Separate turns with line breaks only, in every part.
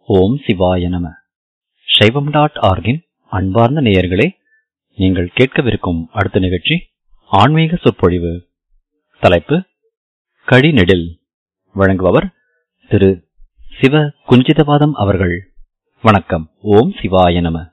ஓம் சிவாய நம சைவம் டாட் ஆர்கின் அன்பார்ந்த நேயர்களே நீங்கள் கேட்கவிருக்கும் அடுத்த நிகழ்ச்சி ஆன்மீக சொற்பொழிவு தலைப்பு கழிநெடில் வழங்குபவர் திரு சிவ குஞ்சிதபாதம் அவர்கள் வணக்கம் ஓம் சிவாய நம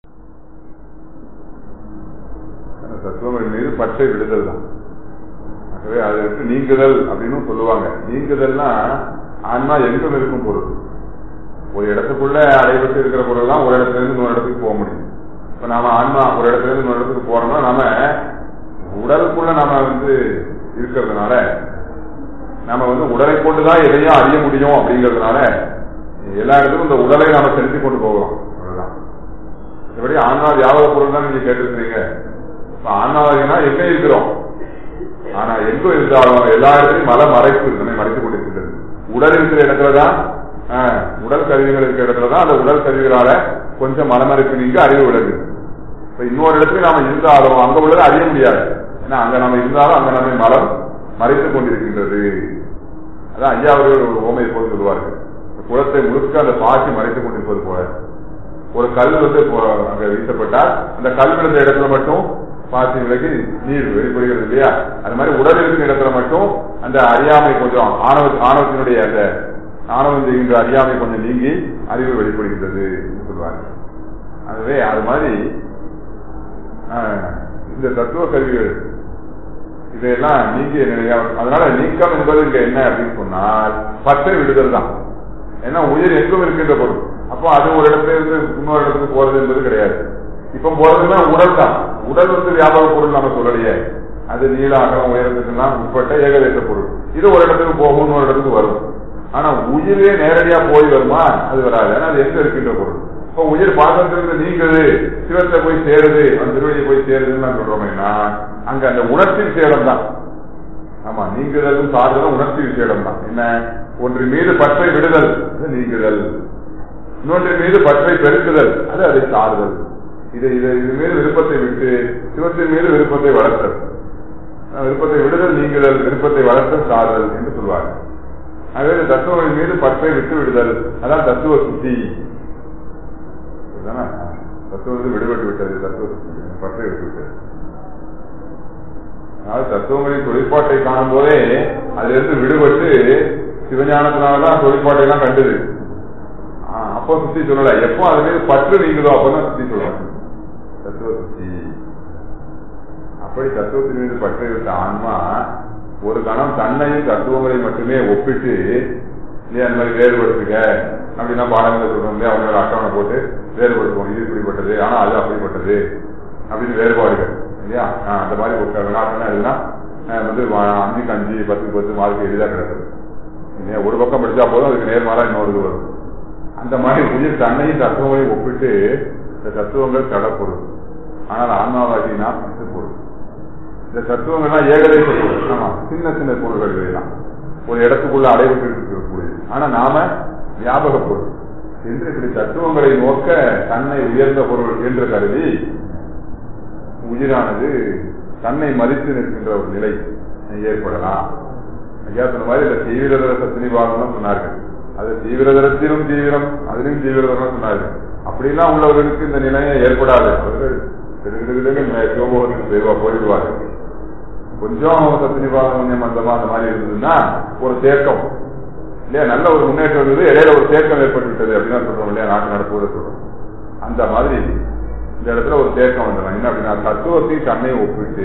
தத்துவங்கள் மீது பற்றை விடுதல் தான் ஆகவே அது வந்து நீங்குதல் அப்படின்னு சொல்லுவாங்க நீங்குதல்னா ஆன்மா எங்கும் இருக்கும் பொருள் ஒரு இடத்துக்குள்ள அடைபட்டு இருக்கிற பொருள் தான் ஒரு இடத்துல இருந்து இன்னொரு இடத்துக்கு போக முடியும் இப்ப நாம ஆன்மா ஒரு இடத்துல இருந்து இன்னொரு இடத்துக்கு போறோம்னா நாம உடலுக்குள்ள நாம வந்து இருக்கிறதுனால நாம வந்து உடலை கொண்டுதான் எதையும் அறிய முடியும் அப்படிங்கிறதுனால எல்லா இடத்துக்கும் இந்த உடலை நாம செலுத்தி கொண்டு போகிறோம் அவ்வளவுதான் மற்றபடி ஆன்மா வியாபார பொருள் தான் நீங்க கேட்டிருக்கிறீங்க இப்ப ஆன்மாவாதினா எங்க இருக்கிறோம் ஆனா எங்க இருந்தாலும் எல்லா இடத்துலையும் மலை மறைப்பு நம்மை மறைத்துக் கொண்டிருக்கின்றது உடல் இருக்கிற இடத்துலதான் உடல் கருவிகள் இருக்கிற இடத்துலதான் அந்த உடல் கருவிகளால கொஞ்சம் மலமறைப்பு நீங்க அறிவு விலகு இப்ப இன்னொரு இடத்துல நாம இருந்தாலும் அங்க உள்ளதை அறிய முடியாது ஏன்னா அங்க நம்ம இருந்தாலும் அங்க நம்மை மலம் மறைத்துக் கொண்டிருக்கின்றது அதான் ஐயா அவர்கள் ஒரு ஓமை போது சொல்லுவார்கள் குளத்தை முழுக்க அந்த பாசி மறைத்துக் கொண்டிருப்பது போல ஒரு கல் வந்து அங்க வீசப்பட்டால் அந்த கல் விழுந்த இடத்துல மட்டும் பாசி விலகி நீர் வெளிப்படுகிறது இல்லையா அது மாதிரி உடல் இருக்கிற இடத்துல மட்டும் அந்த அறியாமை கொஞ்சம் ஆணவ ஆணவத்தினுடைய அந்த ஆணவம் செய்கின்ற அறியாமை கொஞ்சம் நீங்கி அறிவு வெளிப்படுகின்றது சொல்லுவாங்க ஆகவே அது மாதிரி இந்த தத்துவ கல்விகள் இதையெல்லாம் நீங்கிய நிலையா அதனால நீக்கம் என்பது இங்க என்ன அப்படின்னு சொன்னால் பற்றை விடுதல் தான் ஏன்னா உயிர் எங்கும் இருக்கின்ற பொருள் அப்போ அது ஒரு இடத்துல இருந்து இன்னொரு இடத்துக்கு போறது என்பது கிடையாது இப்ப போறதுன்னா உடல் தான் உடல் வந்து வியாபார பொருள் நம்ம சொல்லலையே அது நீள அகலம் உயரத்துக்குலாம் உட்பட்ட ஏகதேச பொருள் இது ஒரு இடத்துக்கு போகும் இன்னொரு இடத்துக்கு வரும் ஆனா உயிரே நேரடியா போய் வருமா அது வராது ஏன்னா அது எங்க இருக்கின்ற பொருள் இப்ப உயிர் பாசத்திலிருந்து நீங்குது சிவத்தை போய் சேருது அந்த திருவடியை போய் சேருதுன்னு சொல்றோம்னா அங்க அந்த உணர்ச்சி விசேடம் தான் ஆமா நீங்குதலும் சாடுதலும் உணர்ச்சி விசேடம் தான் என்ன ஒன்று மீது பற்றை விடுதல் அது நீங்குதல் இன்னொன்றின் மீது பற்றை பெருக்குதல் அது அதை சாடுதல் இது இது இது மீது விருப்பத்தை விட்டு சிவத்தின் மீது விருப்பத்தை வளர்த்தல் விருப்பத்தை விடுதல் நீங்குதல் விருப்பத்தை வளர்த்தல் சாடுதல் என்று சொல்வார்கள் ஆகவே இந்த தத்துவங்களின் மீது பற்றை விட்டு விடுதல் அதான் தத்துவ சுத்தி தத்துவம் விடுபட்டு விட்டது தத்துவ சுத்தி பற்றை விட்டு விட்டது அதாவது தத்துவங்களின் தொழிற்பாட்டை காணும் போதே அதிலிருந்து விடுபட்டு சிவஞானத்தினாலதான் தொழிற்பாட்டை எல்லாம் கண்டது அப்போ சுத்தி சொல்லல எப்போ அது மீது பற்று நீங்குதோ அப்பதான் சுத்தி சொல்றாங்க தத்துவ சுத்தி அப்படி தத்துவத்தின் மீது பற்றை விட்ட ஆன்மா ஒரு கணம் தன்னையும் தத்துவங்களையும் மட்டுமே ஒப்பிட்டு இல்லையா அந்த மாதிரி வேறுபடுத்துங்க அப்படின்னா பாடங்களை சொல்றோம் இல்லையா அவங்களோட அட்டவணை போட்டு வேறுபடுத்துவோம் இது இப்படிப்பட்டது ஆனா அது அப்படிப்பட்டது அப்படின்னு வேறுபாடுகள் இல்லையா அந்த மாதிரி ஒரு வினாட்டம் எழுதுனா வந்து அஞ்சுக்கு அஞ்சு பத்துக்கு பத்து மார்க் எளிதாக கிடக்குது இல்லையா ஒரு பக்கம் படிச்சா போதும் அதுக்கு நேர்மாறா இன்னொரு இது வரும் அந்த மாதிரி உயிர் தன்னையும் தத்துவங்களையும் ஒப்பிட்டு இந்த தத்துவங்கள் கடப்பொருள் ஆனால் ஆன்மாவாகினா இது பொருள் இந்த தத்துவங்கள்லாம் ஏகதேச பொருள் ஆமா சின்ன சின்ன பொருள்கள் இவையெல்லாம் ஒரு இடத்துக்குள்ள அடைபட்டு இருக்கக்கூடியது ஆனா நாம ஞாபக பொருள் என்று இப்படி தத்துவங்களை நோக்க தன்னை உயர்ந்த பொருள் என்று கருதி உயிரானது தன்னை மதித்து நிற்கின்ற ஒரு நிலை ஏற்படலாம் ஐயா சொன்ன மாதிரி இந்த தீவிரதர சத்தினி பாகம் சொன்னார்கள் அது தீவிரதரத்திலும் தீவிரம் அதிலும் தீவிரதரம் சொன்னார்கள் அப்படிலாம் உள்ளவர்களுக்கு இந்த நிலையை ஏற்படாது அவர்கள் சிவபோகத்துக்கு போயிடுவார்கள் கொஞ்சம் சத்து நிபாதம் கொஞ்சம் மந்தமா அந்த மாதிரி இருந்ததுன்னா ஒரு தேக்கம் இல்லையா நல்ல ஒரு முன்னேற்றம் இருந்தது இடையில ஒரு தேக்கம் ஏற்பட்டு விட்டது அப்படின்னு சொல்றோம் இல்லையா நாட்டு நடப்புவதை சொல்றோம் அந்த மாதிரி இந்த இடத்துல ஒரு தேக்கம் வந்துடும் என்ன அப்படின்னா தத்துவத்தையும் தன்னை ஒப்பிட்டு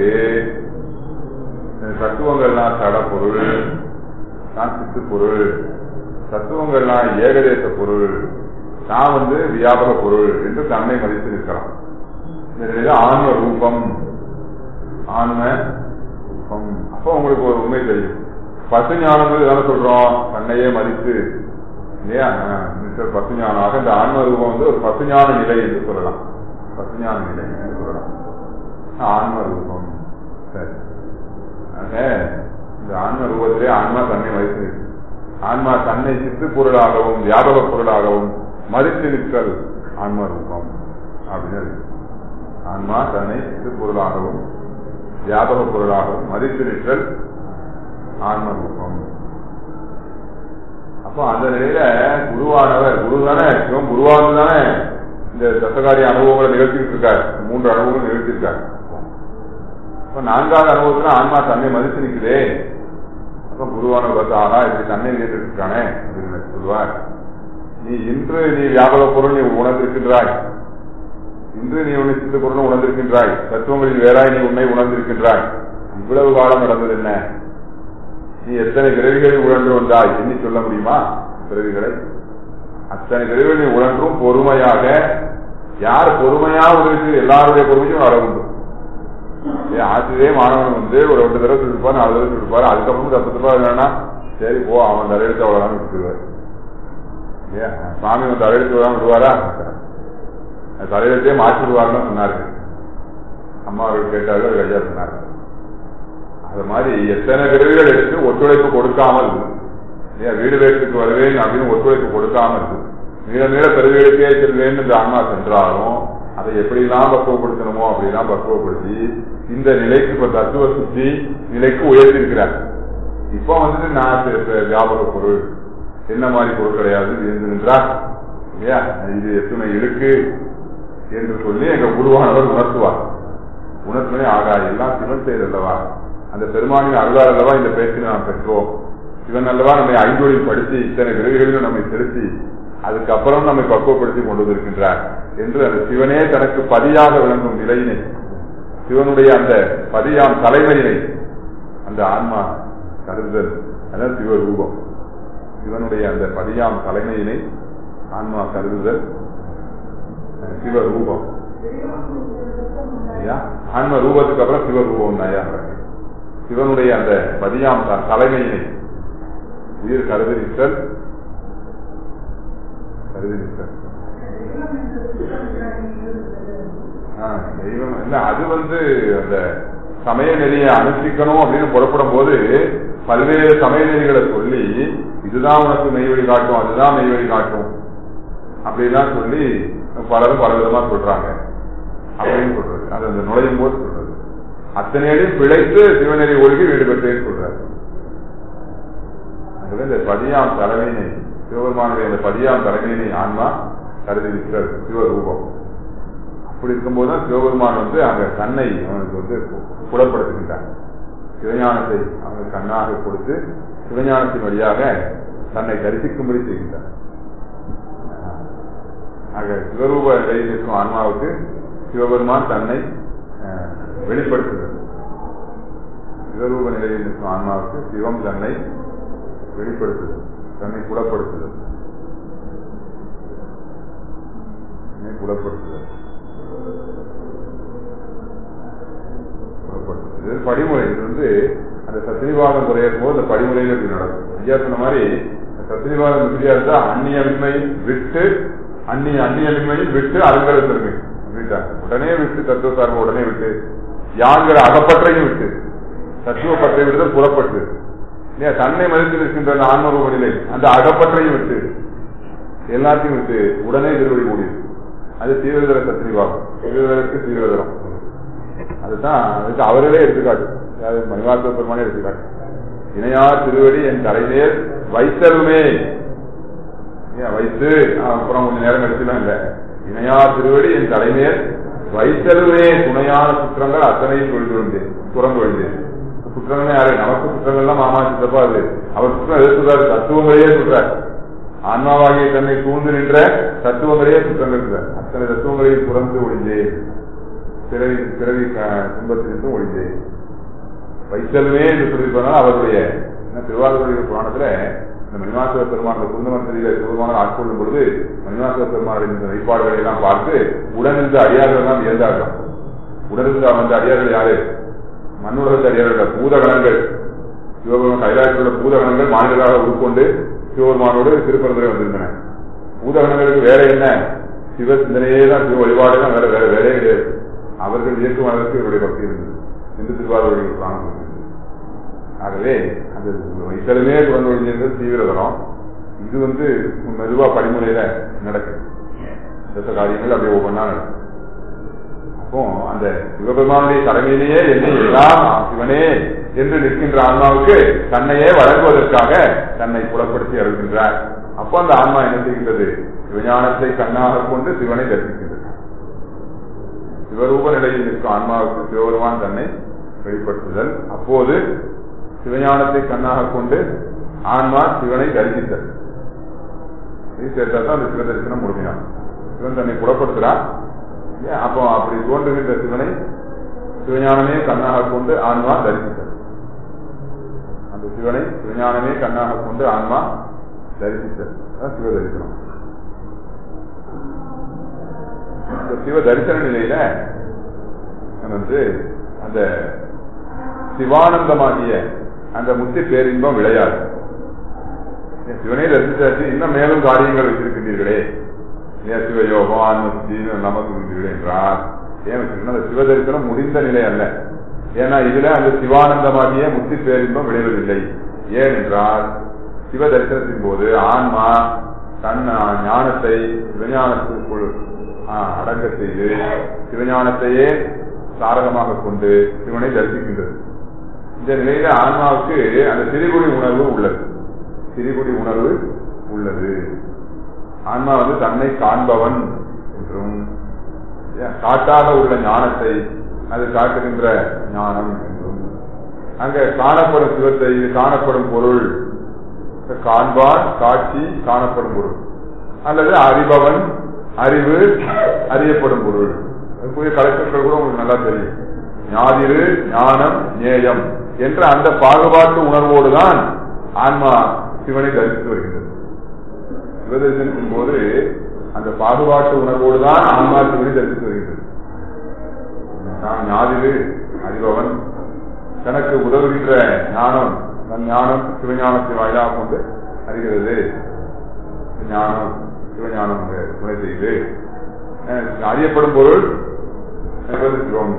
தத்துவங்கள்லாம் தட பொருள் நான் சித்து பொருள் தத்துவங்கள்லாம் ஏகதேச பொருள் நான் வந்து வியாபக பொருள் என்று தன்னை மதித்து நிற்கலாம் இந்த நிலையில ஆன்ம ரூபம் ஆன்ம ரூபம் அப்போ உங்களுக்கு ஒரு உண்மை தெரியும் பசு ஞானம் தானே சொல்றோம் தன்னையே மதித்து இல்லையா பசு ஞானமாக இந்த ஆன்ம ரூபம் வந்து ஒரு பசுஞான நிலை என்று சொல்லலாம் பசுஞான நிலை என்று சொல்லலாம் ஆன்ம ரூபம் சரி ஆக இந்த ஆன்ம ரூபத்திலே ஆன்மா தன்னை மதித்து நிற்கும் ஆன்மா தன்னை சித்து பொருளாகவும் வியாபக பொருளாகவும் மதித்து நிற்கல் ஆன்ம ரூபம் அப்படின்னு ஆன்மா தன்னை சித்து பொருளாகவும் வியாபக பொருளாகவும் மதித்து நிற்றல் ஆன்ம ரூபம் அப்போ அந்த நிலையில குருவானவர் குரு தானே சிவம் குருவானது தானே இந்த தசகாரி அனுபவங்களை நிகழ்த்திட்டு இருக்காரு மூன்று அனுபவங்கள் நிகழ்த்திருக்காரு இப்ப நான்காவது அனுபவத்துல ஆன்மா தன்னை மதித்து நிற்குதே அப்ப குருவான பார்த்து ஆகா இப்படி தன்னை நின்றுட்டு இருக்கானே அப்படின்னு சொல்லுவார் நீ இன்று நீ வியாபக பொருள் நீ உணர்ந்திருக்கின்றாய் இன்று நீ உன்னை சித்த பொருள் உணர்ந்திருக்கின்றாய் தத்துவங்களில் வேறாய் நீ உன்னை உணர்ந்திருக்கின்றாய் இவ்வளவு காலம் நடந்தது என்ன நீ எத்தனை பிறவிகளை உழன்று வந்தாய் எண்ணி சொல்ல முடியுமா பிறவிகளை அத்தனை பிறவிகளை நீ உழன்றும் பொறுமையாக யார் பொறுமையா உதவி எல்லாருடைய பொறுமையும் வர உண்டு ஆசிரியரே மாணவன் வந்து ஒரு ரெண்டு தடவை சொல்லிருப்பார் நாலு தடவை சொல்லிருப்பாரு அதுக்கப்புறம் தப்பு தப்பா என்னன்னா சரி போ அவன் தலையெடுத்து அவ்வளவுதான் விட்டுருவார் ஏன் சுவாமி அவன் தலையெடுத்து விடாம விடுவாரா தலையெழுத்தே மாற்றிடுவார்னு சொன்னாரு அம்மா அவர்கள் கேட்டார்கள் அவர் ஐயா சொன்னார்கள் அது மாதிரி எத்தனை பிறவிகள் எடுத்து ஒத்துழைப்பு கொடுக்காமல் ஏன் வீடு வேட்டுக்கு வருவேன் அப்படின்னு ஒத்துழைப்பு கொடுக்காமல் நீள நீள பிறவிகளுக்கே செல்வேன் இந்த அம்மா சென்றாலும் அதை எப்படிலாம் பக்குவப்படுத்தணுமோ அப்படிலாம் பக்குவப்படுத்தி இந்த நிலைக்கு இப்ப தத்துவ சுத்தி நிலைக்கு உயர்த்திருக்கிறார் இப்போ வந்துட்டு நான் வியாபக பொருள் என்ன மாதிரி பொருள் கிடையாது இருந்திருக்கிறார் இல்லையா இது எத்தனை இருக்கு என்று சொல்லி எங்க குருவானவர் உணர்த்துவார் உணர்த்துனே ஆகா எல்லாம் சிவன் செயல் அல்லவா அந்த பெருமானின் அருளார் அல்லவா இந்த பேச்சினை நாம் பெற்றோம் சிவன் அல்லவா நம்மை ஐந்தொழில் படித்து இத்தனை விறகுகளிலும் நம்மை செலுத்தி அதுக்கப்புறம் நம்மை பக்குவப்படுத்தி கொண்டு வந்திருக்கின்றார் என்று அந்த சிவனே தனக்கு பதியாக விளங்கும் நிலையினை சிவனுடைய அந்த பதியாம் தலைமையினை அந்த ஆன்மா கருதல் அதான் சிவரூபம் சிவனுடைய அந்த பதியாம் தலைமையினை ஆன்மா கருதுதல் சிவரூபம் ஐயா ஆன்ம ரூபத்துக்கு அப்புறம் சிவரூபம் ஐயா சிவனுடைய அந்த பதியாம் தலைமையினை உயிர் கருதி நிற்றல் கருதி நிற்றல் தெய்வம் இல்ல அது வந்து அந்த சமய நெறியை அனுஷ்டிக்கணும் அப்படின்னு புறப்படும் போது பல்வேறு சமய நெறிகளை சொல்லி இதுதான் உனக்கு மெய்வழி காட்டும் அதுதான் மெய்வழி காட்டும் அப்படிலாம் சொல்லி பலரும் பல விதமா சொல்றாங்க அப்படின்னு சொல்றது அது அந்த நுழையும் போது சொல்றது அத்தனையிலும் பிழைத்து சிவநெறி ஒழுகி வீடு பெற்றேன்னு சொல்றாரு அதுல இந்த பதியாம் தலைமையினை சிவபெருமானுடைய அந்த பதியாம் தலைமையினை ஆன்மா கருதி நிற்கிறது சிவரூபம் அப்படி இருக்கும்போது தான் சிவபெருமான் வந்து அங்க தன்னை அவனுக்கு வந்து புலப்படுத்துகின்றான் சிவஞானத்தை அவனுக்கு கண்ணாக கொடுத்து சிவஞானத்தின் வழியாக தன்னை தரிசிக்கும்படி செய்கின்றார் ஆக சிவரூப நிலையில் இருக்கும் ஆன்மாவுக்கு சிவபெருமான் தன்னை வெளிப்படுத்துகிறது சிவரூப நிலையில் இருக்கும் ஆன்மாவுக்கு சிவம் தன்னை வெளிப்படுத்துதல் தன்னை புலப்படுத்துதல் தன்னை புலப்படுத்துதல் இது படிமுறை இது வந்து அந்த சத்திரிவாதம் குறையும் போது அந்த படிமுறையில் இப்படி நடக்கும் ஐயா சொன்ன மாதிரி சத்திரிவாதம் இப்படியா இருந்தா அந்நியமின்மை விட்டு அந்நிய அந்நியமின்மையும் விட்டு அருங்கல பெருமை அப்படின்ட்டாங்க உடனே விட்டு தத்துவ சார்பு உடனே விட்டு யாங்கிற அகப்பற்றையும் விட்டு தத்துவ பற்றை விடுதல் புறப்பட்டு இல்லையா தன்னை மதித்து இருக்கின்ற அந்த ஆன்மரூப நிலை அந்த அகப்பற்றையும் விட்டு எல்லாத்தையும் விட்டு உடனே திருவடி மூடியது அது தீவிரதர சத்திரிவாகம் தீவிரதற்கு தீவிரதரம் அதுதான் அதுக்கு அவர்களே எடுத்துக்காட்டு அதாவது மணிவாச பெருமானே எடுத்துக்காட்டு இணையார் திருவடி என் தலைமையில் வைத்தருமே வைத்து அப்புறம் கொஞ்ச நேரம் கழிச்சுலாம் இல்ல இணையார் திருவடி என் தலைமையில் வைத்தருமே துணையான குற்றங்கள் அத்தனையும் தொழில் வந்தேன் துறந்து வந்தேன் குற்றங்கள் யாரு நமக்கு குற்றங்கள்லாம் மாமா சித்தப்பா அது அவர் குற்றம் எதிர்த்துறாரு தத்துவங்களையே சொல்றாரு ஆன்மாவாகிய தன்னை சூழ்ந்து நின்ற தத்துவங்களையே குற்றங்கள் இருக்கிறார் அத்தனை தத்துவங்களையும் துறந்து ஒழிந்தேன் பிறவி பிறவி துன்பத்திலிருந்தும் ஒழிந்தேன் வைத்தலுமே என்று சொல்லியிருப்பதனால் அவருடைய திருவாரூரிய புராணத்துல இந்த மணிவாசக பெருமான குந்தமத்திரியில சிவபெருமான ஆட்கொள்ளும் பொழுது மணிவாசக பெருமானின் இந்த வெளிப்பாடுகளை எல்லாம் பார்த்து உடனிருந்த அடியார்கள் எல்லாம் இயந்தார்கள் உடனிருந்த வந்த அடியார்கள் யாரு மண்ணுலகத்து அடியார்கள் பூதகணங்கள் சிவபெருமான் கைலாயத்தில் உள்ள பூதகணங்கள் மாநிலங்களாக உட்கொண்டு சிவபெருமானோடு திருப்பரந்துரை வந்திருந்தன பூதகணங்களுக்கு வேற என்ன சிவ சிந்தனையே தான் சிவ வழிபாடு தான் வேற வேற வேலையே கிடையாது அவர்கள் இயக்கும் அளவுக்கு இவருடைய பக்தி இருந்தது என்று திருவாரூரில் காண ஆகவே அந்த வைத்தலுமே குழந்தை ஒழிஞ்சது தீவிரதரம் இது வந்து மெதுவா படிமுறையில நடக்குது இந்த காரியங்கள் அப்படியே ஒவ்வொன்றா நடக்கும் அப்போ அந்த சிவபெருமானுடைய தலைமையிலேயே என்னை எல்லாம் சிவனே என்று நிற்கின்ற ஆன்மாவுக்கு தன்னையே வழங்குவதற்காக தன்னை புலப்படுத்தி அருள்கின்றார் அப்போ அந்த ஆன்மா என்ன செய்கின்றது சிவஞானத்தை கண்ணாக கொண்டு சிவனை தரிசிக்கின்றது சிவரூப நிலையில் இருக்கும் ஆன்மாவுக்கு சிவபெருமான் தன்னை வெளிப்படுத்துதல் அப்போது சிவஞானத்தை கண்ணாக கொண்டு ஆன்மா சிவனை தரிசித்தல் இது சேர்த்தா தான் அந்த சிவ தரிசனம் முழுமையாகும் சிவன் தன்னை புறப்படுத்துறான் இல்லையா? அப்போ அப்படி தோன்றுகின்ற சிவனை சிவஞானமே கண்ணாக கொண்டு ஆன்மா தரிசித்தல் அந்த சிவனை சிவஞானமே கண்ணாக கொண்டு ஆன்மா தரிசித்தல் அதான் சிவ தரிசனம் இந்த சிவ தரிசன நிலையில வந்து அந்த சிவானந்தமாகிய அந்த முத்தி பேரின்பம் விளையாது ஏன் சிவனே தரிசித்தாச்சு இன்னும் மேலும் காரியங்கள் வச்சிருக்கின்றீர்களே ஏன் சிவயோகம் ஆன்மசுத்தி நமக்கு இருந்தீர்கள் என்றால் ஏன் வச்சிருக்கணும் அந்த சிவ தரிசனம் முடிந்த நிலை அல்ல ஏன்னா இதுல அந்த சிவானந்தமாகிய முத்தி பேரின்பம் விளைவதில்லை ஏனென்றால் சிவ தரிசனத்தின் போது ஆன்மா தன் ஞானத்தை சிவஞானத்திற்குள் ஆஹ், அடங்க செய்து சிவஞானத்தையே சாரகமாக கொண்டு சிவனை தரிசிக்கின்றது இந்த நிலையில ஆன்மாவுக்கு அந்த திரிகுடி உணர்வு உள்ளது திரிகுடி உணர்வு உள்ளது ஆன்மா வந்து தன்னை காண்பவன் என்றும் ஏன், காட்டாக உள்ள ஞானத்தை அது காட்டுகின்ற ஞானம் என்றும் அங்க காணப்படும் சிவத்தை இது காணப்படும் பொருள் காண்பான் காட்சி காணப்படும் பொருள் அல்லது அறிபவன் அறிவு அறியப்படும் பொருள் அதுக்குரிய கலெக்டர்கள் கூட உங்களுக்கு நல்லா தெரியும் ஞாதிரு ஞானம் நேயம் என்ற அந்த பாகுபாட்டு உணர்வோடு தான் ஆன்மா சிவனை தரிசித்து வருகின்றது சிவதரிசனத்தின் போது அந்த பாகுபாட்டு உணர்வோடு தான் ஆன்மா சிவனை தரிசித்து வருகின்றது நான் ஞாதிரு அறிபவன் தனக்கு உதவுகின்ற ஞானம் தன் ஞானம் சிவஞானத்தை வாயிலாக கொண்டு அறிகிறது ஞானம் சிவஞானம் அங்கு துணை செய்து அஹ் அறியப்படும் பொருள் என்பது சிவம்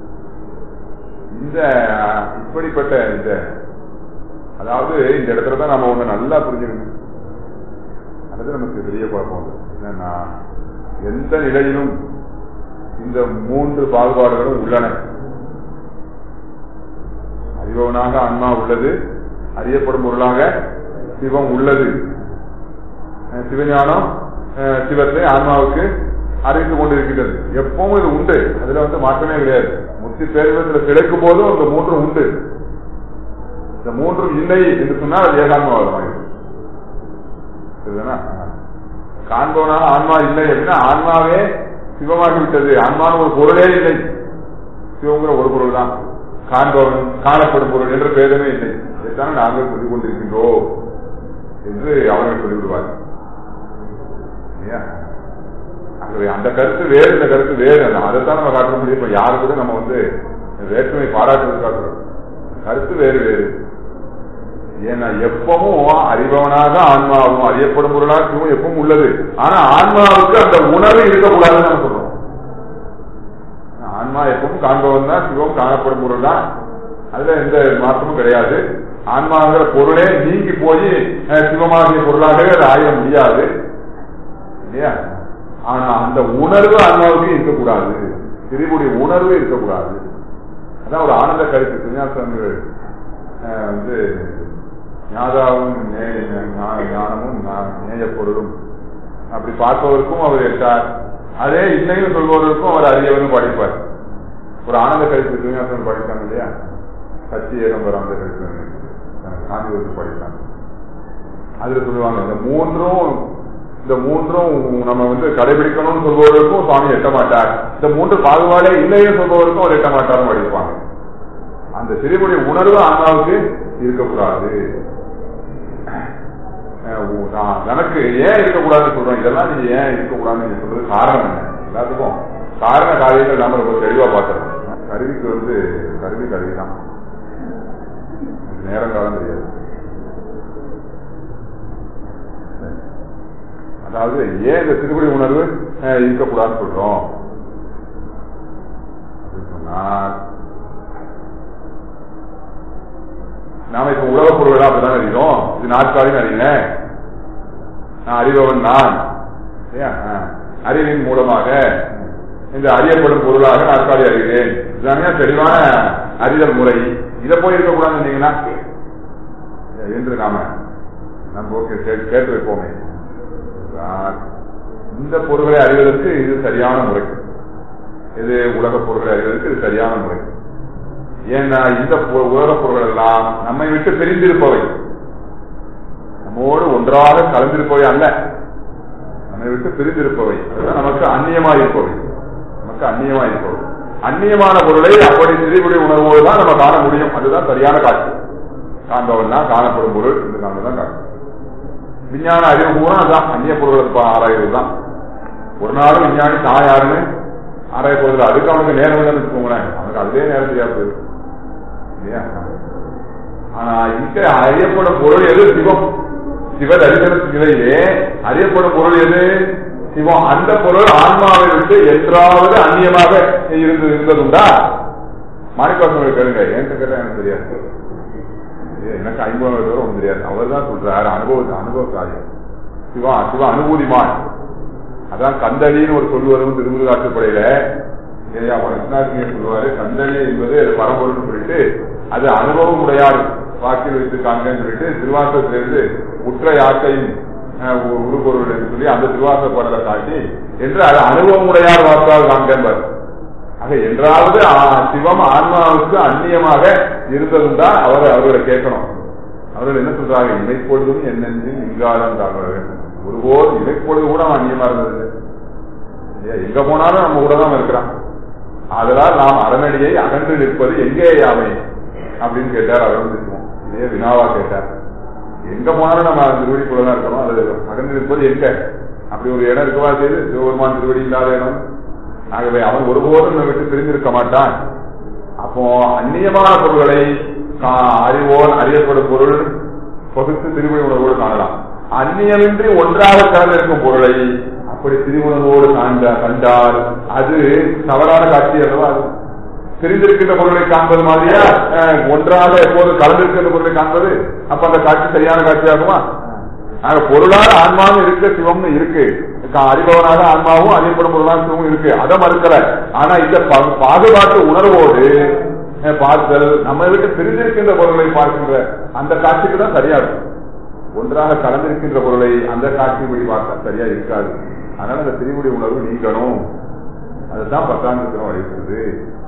இந்த இப்படிப்பட்ட இந்த அதாவது இந்த இடத்துல தான் நம்ம ஒண்ணு நல்லா புரிஞ்சுக்கணும் அது நமக்கு பெரிய குழப்பம் அது. என்னன்னா எந்த நிலையிலும் இந்த மூன்று பாகுபாடுகளும் உள்ளன அறிபவனாக ஆன்மா உள்ளது அறியப்படும் பொருளாக சிவம் உள்ளது அஹ் சிவஞானம் அஹ் சிவத்தை ஆன்மாவுக்கு அறிந்து கொண்டிருக்கிறது எப்பவும் இது உண்டு அதுல வந்து மாற்றமே கிடையாது முத்தி பேருவத்தில் கிடைக்கும் போதும் இந்த மூன்றும் உண்டு இந்த மூன்றும் இல்லை என்று சொன்னால் அது ஏகான்மாவாதமாகிறது சரிதானா காண்பவனாக ஆன்மா இல்லை அப்படின்னா ஆன்மாவே சிவமாகி விட்டது ஆன்மான ஒரு பொருளே இல்லை சிவங்கிற ஒரு பொருள் தான் காண்பவன் காணப்படும் பொருள் என்ற பேதமே இல்லை இதைத்தான் நாங்கள் சொல்லிக் கொண்டிருக்கின்றோம் என்று அவர்கள் சொல்லிவிடுவார்கள் இல்லையா ஆகவே அந்த கருத்து வேறு இந்த கருத்து வேறு அந்த அதைத்தான் நம்ம காட்ட முடியும் இப்ப யாரு கூட நம்ம வந்து வேற்றுமை பாராட்டுவது காட்டுறோம் கருத்து வேறு வேறு ஏன்னா எப்பவும் அறிபவனாக ஆன்மாவும் அறியப்படும் பொருளாக சிவம் எப்பவும் உள்ளது ஆனா ஆன்மாவுக்கு அந்த உணர்வு இருக்கக்கூடாதுன்னு நம்ம சொல்றோம் ஆன்மா எப்பவும் காண்பவன் தான் சிவம் காணப்படும் பொருள் தான் அதுல எந்த மாற்றமும் கிடையாது ஆன்மாங்கிற பொருளே நீங்கி போய் அஹ், சிவமாகிய பொருளாகவே அதை ஆய முடியாது இல்லையா ஆனா அந்த உணர்வு ஆன்மாவுக்கு இருக்கக்கூடாது திரிபுடைய உணர்வு இருக்கக்கூடாது அதான் ஒரு ஆனந்த கருத்து திருஞாசங்கள் வந்து ஞாதாவும் நே- ஞா- ஞானமும் ஞா- நேய பொருளும் அப்படி பார்ப்பவருக்கும் அவர் எட்டார் அதே இன்னையும் சொல்பவருக்கும் அவர் அறியவனும் படிப்பார் ஒரு ஆனந்த கருத்து திருஞாசனம் படித்தாங்க இல்லையா சச்சி ஏகம்பரம் அந்த கருத்து காந்திபுரத்து படித்தாங்க அதுல சொல்லுவாங்க இந்த மூன்றும் இந்த மூன்றும் நம்ம வந்து கடைபிடிக்கணும்னு சொல்பவருக்கும் சுவாமி எட்ட மாட்டார் இந்த மூன்று பாகுபாடே இல்லையே சொல்பவருக்கும் அவர் எட்ட மாட்டார்னு படிப்பாங்க அந்த சிறுபுடைய உணர்வு ஆன்மாவுக்கு இருக்கக்கூடாது அஹ் உ- நான் எனக்கு ஏன் இருக்கக்கூடாதுன்னு சொல்றேன் இதெல்லாம் நீங்க ஏன் இருக்கக்கூடாதுன்னு நீங்க சொல்றது காரணம் என்ன எல்லாத்துக்கும் காரண காரியங்கள் நாம ரொம்ப தெளிவா பார்த்துறோம் கருவிக்கு வந்து கருவி கருவி தான் நேரம் காலம் தெரியாது அதாவது ஏன் இந்த திருப்படி உணர்வு அஹ், இருக்கக்கூடாதுன்னு சொல்றோம் அப்படின்னு சொன்னால் நாம இப்ப உலக பொருள்களா அப்படிதான் அறிகிறோம் இது நாற்காலின்னு அறிகிறேன் நான் அறிபவன் நான் இல்லையா? ஆ. அறிவின் மூலமாக இந்த அறியப்படும் பொருளாக நாற்காலி அறிகிறேன் இதுதானே தெளிவான அறிதல் முறை இதை போய் இருக்கக்கூடாதுன்னு சொன்னீங்கன்னா என்று நாம நம்ம ஓகே கேட்டு வைப்போமே சார், இந்த பொருள்களை அறிவதற்கு இது சரியான முறை இது உலக பொருள்களை அறிவதற்கு இது சரியான முறை ஏன்னா இந்த பொ- உலகப் பொருள்கள் எல்லாம் நம்மை விட்டு பிரிந்திருப்பவை நம்மோடு ஒன்றாக கலந்திருப்பவை அல்ல நம்மை விட்டு பிரிந்திருப்பவை அதுதான் நமக்கு அந்நியமா இருப்பவை நமக்கு அந்நியமா இருப்பவை அந்நியமான பொருளை அப்படி திரிபுடி உணர்வோடு தான் நம்ம காண முடியும் அதுதான் சரியான காட்சி காண்பவன் தான் காணப்படும் பொருள் என்று காண்பதுதான் காட்சி விஞ்ஞான அறிவு பூரா அதான் அந்நிய பொருள்களை பா- ஆராய்வது தான் ஒரு நாளும் விஞ்ஞானி தான் யாருன்னு ஆராய போதில்லை அதுக்கு அவனுக்கு நேரம் இல்லைன்னு வச்சுக்கோங்களேன் அவனுக்கு அதுவே நேரம் தெரியாது போயிடும் இல்லையா ஆனா இங்க அறியப்படும் பொருள் எது சிவம் சிவ தரிசனத்திலேயே அறியப்படும் பொருள் எது சிவம் அந்த பொருள் ஆன்மாவை விட்டு என்றாவது அந்நியமாக இருந்து இருந்ததுண்டா மாணிக்காசனை கேளுங்க ஏன் கேட்டா எனக்கு தெரியாது ஏ, எனக்கு ஐம்பது தவிர ஒன்றும் தெரியாது அவர் தான் சொல்றாரு அனுபவ அனுபவ காரியம் சிவா சிவ அனுபூதிமான் அதான் கந்தளின்னு ஒரு சொல் வரும் திருமுருகாற்றுப்படையில கிருஷ்ணாசிரியர் சொல்லுவாரு கந்தளி என்பது பரம்பொருள்னு சொல்லிட்டு அது அனுபவம் உடையார் வாக்கில் வைத்து காண்கன்னு சொல்லிட்டு திருவாசகத்திலிருந்து உற்ற யாக்கையும் அஹ், ஒரு உருப்பொருள் என்று சொல்லி அந்த திருவாசக பாடலை காட்டி என்று அது அனுபவம் உடையார் வாக்கால் காண்கன்பார் ஆக என்றாவது ஆ- சிவம் ஆன்மாவுக்கு அந்நியமாக இருந்ததும் தான் அவர் அவர்களை கேட்கணும் அவர்கள் என்ன சொல்றாங்க இமைப்பொழுதும் என்னென்றும் இங்காரம் தாழ்வார்கள் ஒருபோது இமைப்பொழுது கூட அவன் அந்நியமா இருந்தது இல்லை. இல்லையா? எங்க போனாலும் நம்ம கூட தான் இருக்கிறான் அதனால் நாம் அரணடியை அகன்று நிற்பது எங்கே யாமை அப்படின்னு கேட்டார் அகழ்ந்துக்குவோம் இதே வினாவா கேட்டார் எங்க போனாலும் நம்ம திருவடிக்குள்ள தான் இருக்கணும் அது அகன்று நிற்பது எங்க அப்படி ஒரு இடம் இருக்கவா செய்து சிவபெருமான் திருவடி இல்லாத இடம் ஆகவே அவன் ஒருபோதும் நம்மை விட்டு பிரிந்திருக்க மாட்டான் அப்போ அந்நியமான பொருள்களை கா- அறிவோன் அறியப்படும் பொருள் பகுத்து திருமண உணர்வோடு காணலாம் அந்நியமின்றி ஒன்றாக கலந்திருக்கும் பொருளை அப்படி திருமணத்தோடு காண்ட கண்டால் அது தவறான காட்சி அல்லவா அது தெரிந்திருக்கின்ற பொருளை காண்பது மாதிரியா அஹ், ஒன்றாக எப்போது கலந்திருக்கின்ற பொருளை காண்பது அப்ப அந்த காட்சி சரியான காட்சியாகுமா ஆக பொருளாக ஆன்மாவும் இருக்கு சிவம்னு இருக்கு கா- அறிபவனாக ஆன்மாவும் அறியப்படும் பொருளாக சிவமும் இருக்கு அதை மறுக்கல ஆனா இந்த பா- பாகுபாட்டு உணர்வோடு அஹ், பார்த்தல் நம்ம விட்டு பிரிந்திருக்கின்ற பொருளை பார்க்கின்ற அந்த காட்சிக்கு தான் சரியா இருக்கும் ஒன்றாக கலந்திருக்கின்ற பொருளை அந்த காட்சிப்படி பார்த்தா சரியா இருக்காது அதனால அந்த திரிமுடி உணர்வு நீக்கணும் அதுதான் பத்தாம் சூத்திரம் வலியுறுத்துது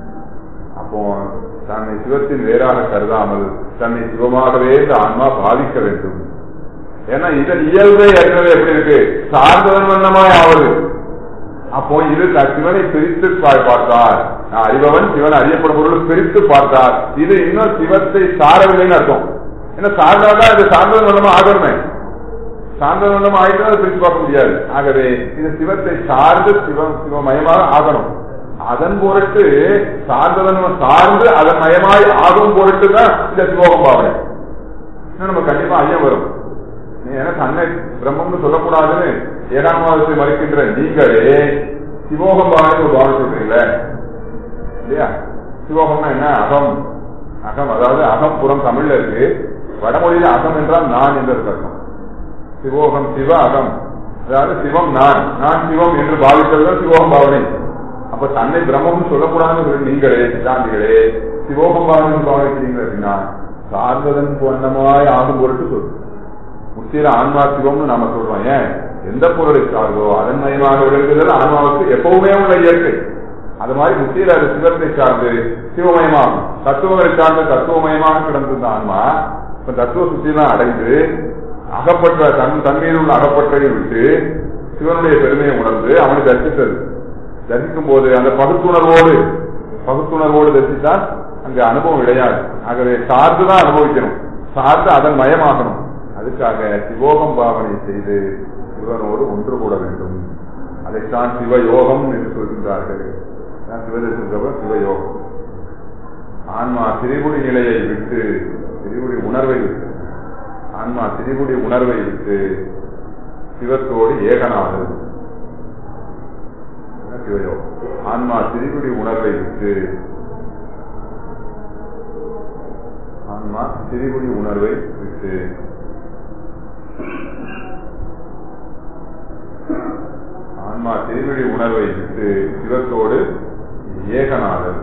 அப்போ தன்னை சிவத்தின் வேறாக கருதாமல் தன்னை சிவமாகவே இந்த ஆன்மா பாதிக்க வேண்டும் ஏன்னா இதன் இயல்பை ஏற்கனவே எப்படி இருக்கு சார்ந்தவன் வண்ணமாய் ஆவது அப்போ இது த- சிவனை பிரித்து பா- பார்த்தார் நான் அறிபவன் சிவன் அறியப்படும் பொருள் பிரித்து பார்த்தார் இது இன்னும் சிவத்தை சாரவில்லைன்னு அர்த்தம் ஏன்னா சார்ந்தாதான் இது சார்ந்தவன் வண்ணமா ஆகணுமே சார்ந்தவன் வண்ணமா ஆயிட்டு அதை பிரித்து பார்க்க முடியாது ஆகவே இது சிவத்தை சார்ந்து சிவம் சிவமயமாக ஆகணும் அதன் பொருட்டு சார்ந்தவன் சார்ந்து அதன் மயமாய் ஆகும் பொருட்டு தான் இந்த சிவோகம் பாவனை இன்னும் நம்ம கண்டிப்பா ஐயம் வரும் நீ எனக்கு அன்னை பிரம்மம்னு சொல்லக்கூடாதுன்னு ஏழாம் மாதத்தை மறுக்கின்ற நீங்களே சிவோகம் பாவனை ஒரு பாவனை சொல்றீங்கள இல்லையா சிவோகம்னா என்ன அகம் அகம் அதாவது அகம் புறம் தமிழ்ல இருக்கு வடமொழியில அகம் என்றால் நான் என்று அர்த்தம் சிவோகம் சிவ அகம் அதாவது சிவம் நான் நான் சிவம் என்று பாவித்ததுதான் சிவோகம் பாவனை அப்ப தன்னை பிரம்மம்னு சொல்லக்கூடாதுன்னு சொல்லி நீங்களே சித்தாந்திகளே சிவோகம் பாவனை பாவிக்கிறீங்க அப்படின்னா சார்ந்ததன் வண்ணமாய் ஆகும் பொருட்டு சொல்லு முத்திர ஆன்மா சிவம்னு நாம சொல்றோம் ஏன் எந்த பொருளை சார்ந்தோ அதன் மயமாக விளங்குதல் ஆன்மாவுக்கு எப்பவுமே உள்ள இயற்கை அது மாதிரி முத்திர அது சிவத்தை சார்ந்து சிவமயமாகும் தத்துவங்களை சார்ந்து தத்துவமயமாக கிடந்திருந்த ஆன்மா இப்ப தத்துவ சுத்தி தான் அடைந்து அகப்பற்ற தன் தன்மையில் உள்ள அகப்பற்றை விட்டு சிவனுடைய பெருமையை உணர்ந்து அவனை தரிசித்தது தரிசிக்கும் போது அந்த பகுத்துணர்வோடு பகுத்துணர்வோடு தரிசித்தால் அங்க அனுபவம் கிடையாது ஆகவே சார்ந்துதான் அனுபவிக்கணும் சார்ந்து அதன் மயமாகணும் அதுக்காக சிவோகம் பாவனை செய்து சிவனோடு ஒன்று கூட வேண்டும் அதைத்தான் சிவயோகம் என்று சொல்கின்றார்கள் அதான் சிவதரிசனம் சிவயோகம் ஆன்மா திரிபுடி நிலையை விட்டு திரிபுடி உணர்வை விட்டு ஆன்மா திரிபுடி உணர்வை விட்டு சிவத்தோடு ஏகனாதல் அதான் சிவயோகம் ஆன்மா திரிபுடி உணர்வை விட்டு ஆன்மா திரிபுடி உணர்வை விட்டு ஆன்மா திரிபுடி உணர்வை விட்டு சிவத்தோடு ஏகனாதல்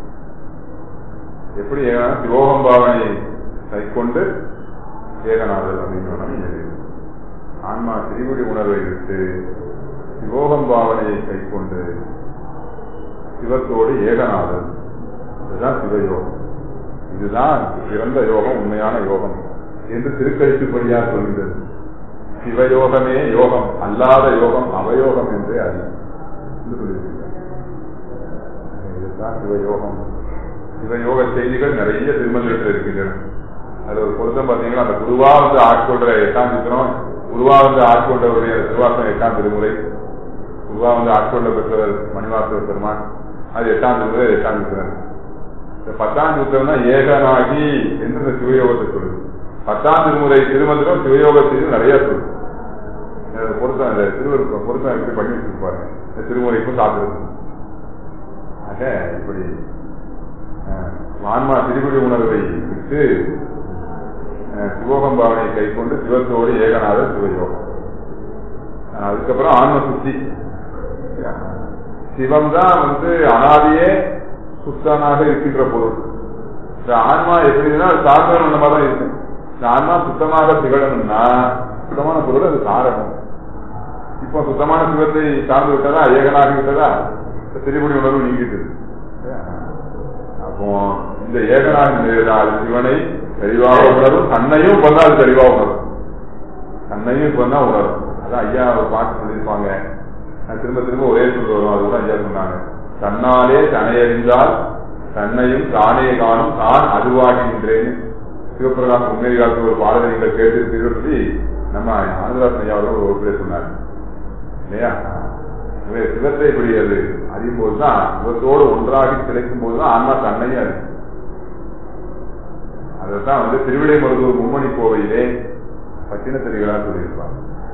எப்படி ஏகனா சிவோகம் பாவனை கைக்கொண்டு ஏகநாதல் அப்படின்னு சொன்னா இது. ஆன்மா திரிபுடி உணர்வை விட்டு சிவோகம் பாவனையை கைக்கொண்டு சிவத்தோடு ஏகநாதன் இதுதான் சிவயோகம் இதுதான் சிறந்த யோகம் உண்மையான யோகம் என்று திருக்கழிச்சுப்படியா சொல்கிறது சிவயோகமே யோகம் அல்லாத யோகம் அவயோகம் என்று அறி என்று சொல்லியிருக்கிறார். இதுதான் சிவயோகம் சிவயோக செய்திகள் நிறைய திருமந்திரத்தில் இருக்கின்றன அது ஒரு பொருத்தம் பார்த்தீங்கன்னா அந்த குருவா வந்து ஆட்கொள்ற எட்டாம் சித்திரம் குருவா வந்து ஆட்கொண்டவருடைய திருவாசம் எட்டாம் திருமுறை குருவா வந்து ஆட்கொள்ள பெற்றவர் மணிவாசர் பெருமான் அது எட்டாம் திருமுறை அது எட்டாம் சித்திரம் இந்த பத்தாம் சித்திரம் தான் ஏகனாகி என்று இந்த சிவயோகத்தை சொல்லுது பத்தாம் திருமுறை திருமந்திரம் சிவயோக செய்தி நிறைய சொல்லுது இந்த பொருத்தம் இந்த திருவருக்கும் பொருத்தம் எப்படி பண்ணி வச்சிருப்பாரு இந்த திருமுறைக்கும் சாப்பிடுறது ஆக இப்படி அஹ், ஆன்மா திருவிழி உணர்வை விட்டு அஹ், சிவோகம் பாவனையை கை கொண்டு சிவத்தோடு ஏகநாதர் சிவயோகம் அஹ், அதுக்கப்புறம் ஆன்ம சுத்தி சிவம் தான் வந்து அனாதியே சுத்தனாக இருக்கின்ற பொருள் இந்த ஆன்மா எப்படின்னா அது சார்ந்த நம்ம தான் இருக்கு இந்த ஆன்மா சுத்தமாக திகழணும்னா சுத்தமான பொருள் அது சாரணும் இப்போ சுத்தமான சிவத்தை சார்ந்து விட்டதா ஏகனாகி விட்டதா இந்த திருப்படி உணர்வு நீங்கிட்டு அப்போ இந்த ஏகனாக நிலையால் சிவனை தெளிவாக உணரும் தன்னையும் பண்ணா அது தெளிவாக உணரும் தன்னையும் பண்ணா உணரும் அதான் ஐயா ஒரு பாட்டு சொல்லியிருப்பாங்க நான் திரும்ப திரும்ப ஒரே சொல்லி வரும் அது கூட ஐயா சொன்னாங்க தன்னாலே தனையறிந்தால் தன்னையும் தானே காணும் தான் அதுவாகின்றேன் சிவபிரகாஷ் உண்மை காலத்தில் ஒரு பாடலை நீங்கள் கேட்டிருப்பீர்கள் சொல்லி நம்ம ஆனந்தராசன் ஐயா அவர்கள் ஒரு பேர் சொன்னார் இல்லையா எனவே சிவத்தை இப்படி அது அறியும் போதுதான் சிவத்தோடு ஒன்றாகி கிடைக்கும் போதுதான் ஆன்மா தன்னையும் அறியும் அதைத்தான் வந்து திருவிடை மருத்துவ மும்மணி கோவையிலே பட்டின தெரிகளாக சொல்லியிருப்பார்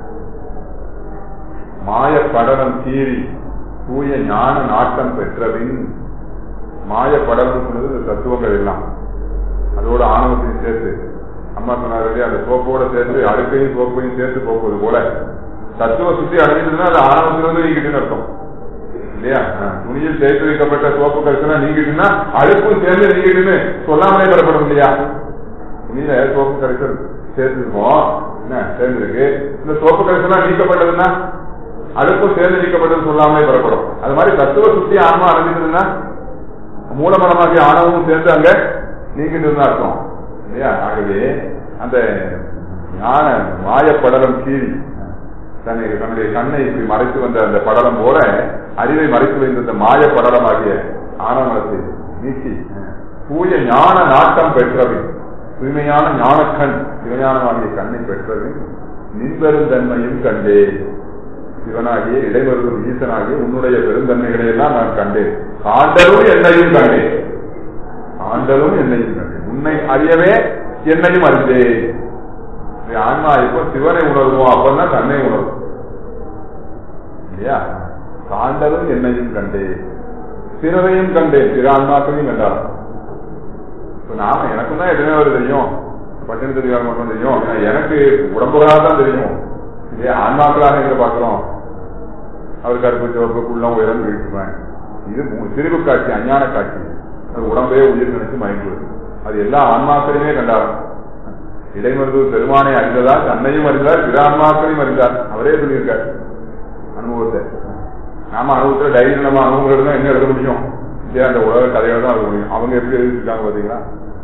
மாய படலம் கீறி தூய ஞான நாட்டம் பெற்றபின் மாய படலம் சொன்னது இந்த தத்துவங்கள் எல்லாம் அதோட ஆணவத்தையும் சேர்த்து அம்மா சொன்னார் இல்லையா அந்த சோப்போட சேர்த்து அழுக்கையும் சோப்பையும் சேர்த்து போக்குவது போல தத்துவ சுத்தி அடைஞ்சதுன்னா அது ஆணவத்திலிருந்து நீங்கிட்டுன்னு அர்த்தம் இல்லையா அஹ், துணியில் சேர்த்து வைக்கப்பட்ட சோப்பு கரிசனா நீங்கிட்டுன்னா அழுப்பும் சேர்ந்து நீங்கிட்டுன்னு சொல்லாமலே பெறப்படும் இல்லையா துணியில சோப்பு கரிசல் சேர்த்துருக்கோம் என்ன சேர்ந்துருக்கு இந்த சோப்பு கரிசனா நீக்கப்பட்டதுன்னா அழுப்பும் சேர்ந்து நீக்கப்பட்டது சொல்லாமலே பெறப்படும் அது மாதிரி தத்துவ சுத்தி ஆன்மா அடைஞ்சதுன்னா மூலமனமாகிய ஆணவமும் சேர்ந்து அங்க நீங்கிட்டு அர்த்தம் இல்லையா ஆகவே அந்த ஞான மாய படலம் கீழ் தன்னை தன்னுடைய கண்ணை இப்படி மறைத்து வந்த அந்த படலம் போல அறிவை மறைத்து வைத்த அந்த மாய படலமாகிய ஆனமனத்தை நீக்கி தூய ஞான நாட்டம் பெற்றவின் தூய்மையான ஞானக்கண் சிவஞானமாகிய கண்ணை பெற்றவின் நின்பெருந்தன்மையும் கண்டே சிவனாகிய இடைமருதும் ஈசனாகிய உன்னுடைய பெருந்தன்மைகளை எல்லாம் நான் கண்டேன் காண்டலும் என்னையும் கண்டேன் ஆண்டலும் என்னையும் கண்டேன் உன்னை அறியவே என்னையும் அறிந்தேன் இந்த ஆன்மா எப்போ சிவனை உணர்வோம் அப்பதான் தன்னை உணர்வும் இல்லையா காண்டலும் என்னையும் கண்டேன் பிறரையும் கண்டேன் பிற ஆன்மாக்களையும் கண்டார் இப்ப நாம எனக்கும் தான் எதுவுமே ஒரு தெரியும் பட்டினி தெரியாத மட்டும் தெரியும் ஆனா எனக்கு உடம்புகளாக தான் தெரியும் இல்லையா ஆன்மாக்களாக எங்க பாக்குறோம் அவர் கருப்பு சிவப்பு குள்ளம் உயரம் வீழ்த்துவேன் இது மு- சிரிப்பு காட்சி அஞ்ஞான காட்சி அது உடம்பே உயிர் நினைச்சு மயங்குவது அது எல்லா ஆன்மாக்களையுமே கண்டாராம் இடைமருது பெருமானை அறிந்ததால் தன்னையும் அறிந்தார் பிற ஆன்மாக்களையும் அறிந்தார் அவரே சொல்லியிருக்கார் அனுபவத்தை நாம அனுபவத்துல டைரி நம்ம அனுபவங்கள் தான் என்ன எழுத முடியும் இல்லையா அந்த உலக கதைகள் தான் எழுத முடியும் அவங்க எப்படி எழுதிருக்காங்க பாத்தீங்களா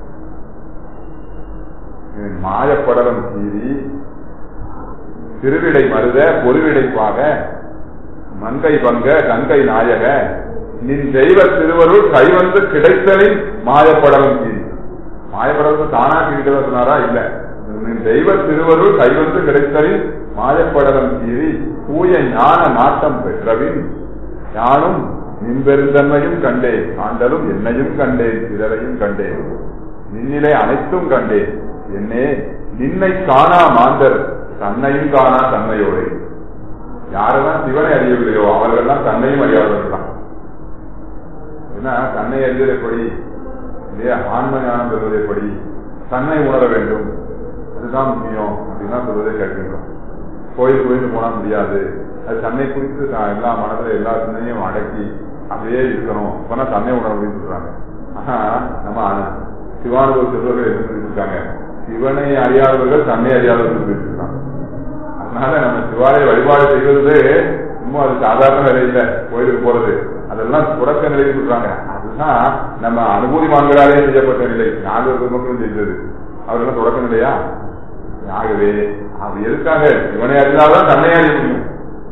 மாயப்படலம் கீறி திருவிடை மருத பொருவிடைப்பாக மங்கை பங்க கங்கை நாயக நின் தெய்வ திருவருள் கைவந்து கிடைத்தலின் மாயப்படலம் கீழ் மாயப்படலம் தானா கீழ்தான் சொன்னாரா இல்ல நின் தெய்வ திருவருள் கைவந்து கிடைத்தலின் மாயப்படலம் கீறி தூய ஞான நாட்டம் பெற்றவின் யானும் நின்பெருந்தன்மையும் கண்டேன் ஆண்டலும் என்னையும் கண்டேன் பிறரையும் கண்டேன் நின்னிலை அனைத்தும் கண்டேன் என்னே நின்னை காணா மாந்தர் தன்னையும் காணா தன்மையோடு யாரெல்லாம் சிவனை அறியவில்லையோ அவர்கள்லாம் தன்னையும் அறியாதவர்கள் தான் ஏன்னா தன்னை அறிவது எப்படி இல்லையா ஆன்ம ஞானம் பெறுவது எப்படி தன்னை உணர வேண்டும் அதுதான் முக்கியம் அப்படின்னா சொல்வதை கேட்கின்றோம் கோயில் கோயில் போனா முடியாது அது தன்னை குறித்து தான் எல்லா மனதுல எல்லா சிந்தனையும் அடக்கி அப்படியே இருக்கணும் அப்பனா தன்னை உணர முடியும்னு சொல்றாங்க ஆனா நம்ம ஆன- சிவானுபவ செல்வர்கள் என்ன சொல்லியிருக்காங்க சிவனை அறியாதவர்கள் தன்னை அறியாதவர்கள் சொல்லியிருக்காங்க அதனால நம்ம சிவாலய வழிபாடு செய்வது சும்மா அது சாதாரண வேலை இல்ல கோயிலுக்கு போறது அதெல்லாம் தொடக்க நிலையில் சொல்றாங்க அதுதான் நம்ம அனுபூதிமான்களாலே செய்யப்பட்ட நிலை நாகர் பெருமக்களும் செய்தது அவரெல்லாம் தொடக்க நிலையா ஆகவே அது எதுக்காக இவனை அறிந்தால்தான் தன்னை அறிய முடியும்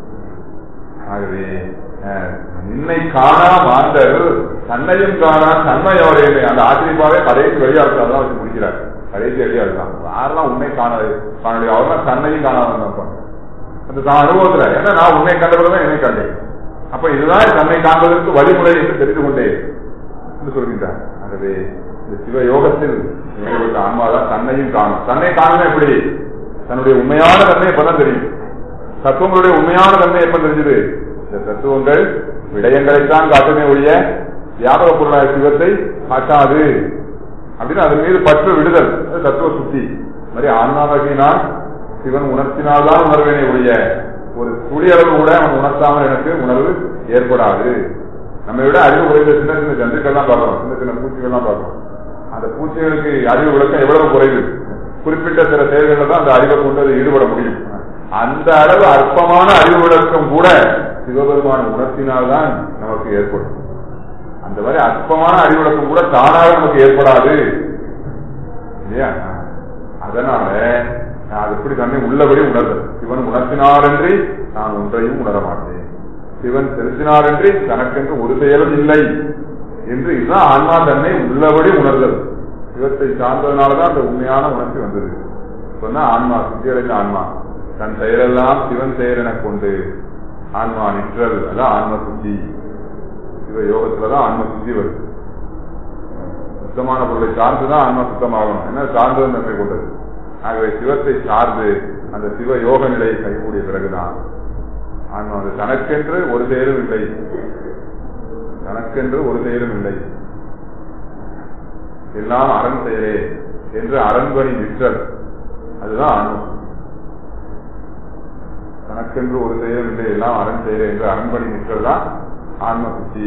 ஆகவே அஹ், நின்னை காணா மாந்தர் தன்னையும் காணா தன்மையோட அந்த ஆச்சரியப்பாவே கடைசி வெளியாடுதான் வச்சு முடிக்கிறார் கடைசி வெளியாடுதான் யாரெல்லாம் உன்னை காணாது காணலையோ அவரெல்லாம் தன்னையும் காணாதான் அந்த தான் அனுபவத்துல ஏன்னா நான் உன்னை கண்டவர்கள் என்னை கண்டேன் அப்ப இதுதான் தன்னை காண்பதற்கு வழிமுறை என்று தெரிந்து கொண்டேன் என்று சொல்கின்றார் ஆகவே இந்த சிவ யோகத்தில் ஈடுபட்ட ஆன்மாதான் தன்னையும் காணும் தன்னை காணணும் எப்படி தன்னுடைய உண்மையான தன்மை எப்பதான் தெரியும் தத்துவங்களுடைய உண்மையான தன்மை எப்ப தெரிஞ்சது இந்த தத்துவங்கள் விடயங்களைத்தான் காட்டுமே ஒழிய வியாபக பொருளாய சிவத்தை காட்டாது அப்படின்னு அதன் மீது பற்று விடுதல் அது தத்துவ சுத்தி இந்த மாதிரி ஆன்மாவகினால் சிவன் உணர்த்தினால்தான் உணர்வேனே ஒழிய ஒரு துளி அளவு கூட அவன் உணர்த்தாமல் எனக்கு உணர்வு ஏற்படாது நம்ம விட அறிவு குறைந்த சின்ன சின்ன ஜந்துக்கள்லாம் பார்க்கிறோம் சின்ன சின்ன பூச்சிகள்லாம் பார்க்கிறோம் அந்த பூச்சிகளுக்கு அறிவு விளக்கம் எவ்வளவு குறைவு குறிப்பிட்ட சில செயல்களில் தான் அந்த அறிவை கொண்டு அது ஈடுபட முடியும் அந்த அளவு அற்பமான அறிவு விளக்கம் கூட சிவபெருமான உணர்த்தினால்தான் நமக்கு ஏற்படும் அந்த மாதிரி அற்பமான அறிவு விளக்கம் கூட தானாக நமக்கு ஏற்படாது இல்லையா அதனால நான் அது எப்படி தன்னை உள்ளபடி உணர்தல் சிவன் உணர்த்தினாரென்றி நான் ஒன்றையும் உணர மாட்டேன் சிவன் செலுத்தினாரென்றி தனக்கென்று ஒரு செயலும் இல்லை என்று இதுதான் ஆன்மா தன்னை உள்ளபடி உணர்தல் சிவத்தை சார்ந்ததுனாலதான் அந்த உண்மையான உணர்ச்சி வந்தது சொன்னா ஆன்மா சுத்தியடைந்த ஆன்மா தன் செயலெல்லாம் சிவன் செயல் என கொண்டு ஆன்மா நிற்றல் அதான் ஆன்ம சுத்தி சிவ யோகத்துலதான் ஆன்ம சுத்தி வருது சுத்தமான பொருளை சார்ந்துதான் ஆன்மா சுத்தமாகணும் என்ன சார்ந்தது தன்மை கொண்டது ஆகவே சிவத்தை சார்ந்து அந்த சிவ யோக நிலையை கைகூடிய பிறகுதான் ஆன்மா வந்து தனக்கென்று ஒரு செயலும் இல்லை தனக்கென்று ஒரு செயலும் இல்லை எல்லாம் அரண் செயலே என்று அரண்பணி நிற்றல் அதுதான் ஆன்மம் தனக்கென்று ஒரு செயலும் இல்லை எல்லாம் அரண் செயலே என்று அரண்பணி நிற்றல் தான் ஆன்ம சுத்தி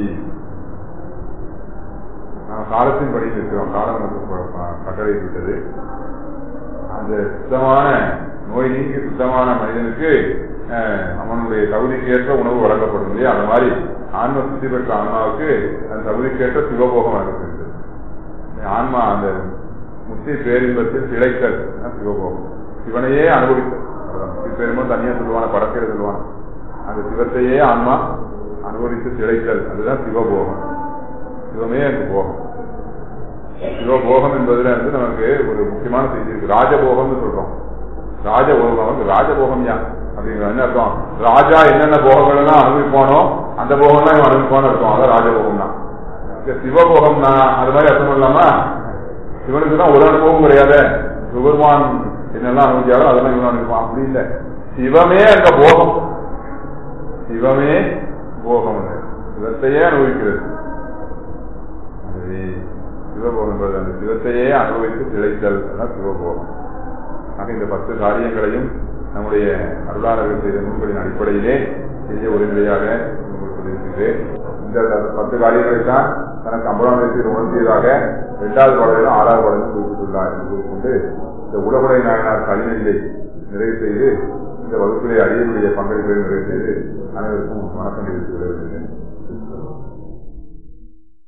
நாம் காலத்தின் படியில் இருக்கிறோம் காலம் நமக்கு கட்டளை விட்டது அந்த சுத்தமான நோய் நீங்கி சுத்தமான மனிதனுக்கு அஹ், அவனுடைய தகுதிக்கேற்ற உணவு வழங்கப்படும் இல்லையா அந்த மாதிரி ஆன்ம சுத்தி பெற்ற ஆன்மாவுக்கு அந்த தகுதிக்கேற்ற சிவபோகம் வழங்கப்படுகிறது ஆன்மா அந்த முத்தி பேரின்பத்தில் திளைத்தல் அதான் சிவபோகம் சிவனையே அனுபவித்தல் அவ்வளவுதான். முத்தி பேரும்போது தனியா சொல்லுவான படக்கையில சொல்லுவான் அந்த சிவத்தையே ஆன்மா அனுபவித்து திளைத்தல் அதுதான் சிவபோகம் சிவமே அங்கு போகம் சிவபோகம் என்பதுல வந்து நமக்கு ஒரு முக்கியமான செய்தி இருக்கு ராஜபோகம்னு சொல்றோம் ராஜபோகம் வந்து ராஜபோகம் யா அப்படிங்கிற என்ன அர்த்தம் ராஜா என்னென்ன போகங்கள் எல்லாம் அனுபவிப்பானோ அந்த போகம்லாம் இவன் அனுபவிப்பான்னு அர்த்தம் அதான் ராஜபோகம் தான் இந்த சிவபோகம்னா அது மாதிரி அர்த்தம் இல்லாம சிவனுக்கு தான் ஒரு அனுபவம் கிடையாது சிவபெருமான் என்னெல்லாம் அனுபவிச்சாலும் அதெல்லாம் இவன் அனுபவிப்பான் அப்படி இல்லை சிவமே அந்த போகம் சிவமே போகம் சிவத்தையே அனுபவிக்கிறது அதுவே சிவபோகம் என்பது அந்த சிவத்தையே அனுபவித்து திளைத்தல் அதான் சிவபோகம் ஆக இந்த பத்து காரியங்களையும் நம்முடைய அருளாளர்கள் செய்த நூல்களின் அடிப்படையிலே செய்ய ஒரு நிலையாக உங்களுக்கு சொல்லியிருக்கிறேன் இந்த பத்து காரியங்களை தான் தனக்கு அம்பலம் நிலையத்தில் உணர்த்தியதாக இரண்டாவது பாடலிலும் ஆறாவது பாடலிலும் குறிப்பிட்டுள்ளார் என்று கூறிக்கொண்டு இந்த உலகுடை நாயனார் கலிநிலை நிறைவு செய்து இந்த வகுப்பிலே அடியனுடைய பங்களிப்பை நிறைவு செய்து அனைவருக்கும் வணக்கம் தெரிவித்து விட விரும்புகிறேன்